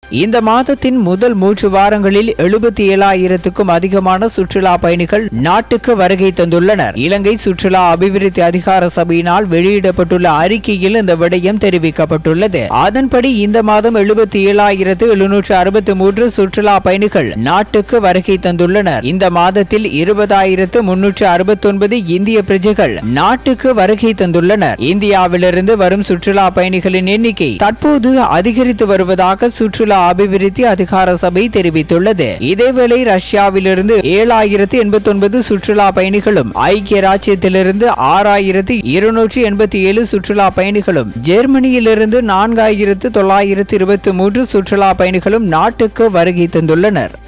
இந்த மாதத்தின் முதல் மூன்று வாரங்களில் எழுபத்தி ஏழாயிரத்துக்கும் அதிகமான சுற்றுலா பயணிகள் நாட்டுக்கு வருகை தந்துள்ளனர் இலங்கை சுற்றுலா அபிவிருத்தி அதிகார சபையினால் வெளியிடப்பட்டுள்ள அறிக்கையில் இந்த விடயம் தெரிவிக்கப்பட்டுள்ளது அதன்படி இந்த மாதம் எழுபத்தி ஏழாயிரத்து எழுநூற்று அறுபத்தி மூன்று சுற்றுலா பயணிகள் நாட்டுக்கு வருகை தந்துள்ளனர் இந்த மாதத்தில் இருபதாயிரத்து முன்னூற்று அறுபத்தி ஒன்பது இந்திய பிரஜைகள் நாட்டுக்கு வருகை தந்துள்ளனர் இந்தியாவிலிருந்து வரும் சுற்றுலா பயணிகளின் எண்ணிக்கை தற்போது அதிகரித்து வருவதாக சுற்றுலா அபிவிருத்தி அதிகார சபை தெரிவித்துள்ளது இதேவேளை ரஷ்யாவிலிருந்து ஏழாயிரத்து எண்பத்தி ஒன்பது சுற்றுலா பயணிகளும் ஐக்கிய ராஜ்யத்திலிருந்து ஆறாயிரத்து இருநூற்றி எண்பத்தி ஏழு சுற்றுலா பயணிகளும் ஜெர்மனியிலிருந்து நான்காயிரத்து தொள்ளாயிரத்து இருபத்தி மூன்று சுற்றுலா பயணிகளும் நாட்டுக்கு வருகை தந்துள்ளனர்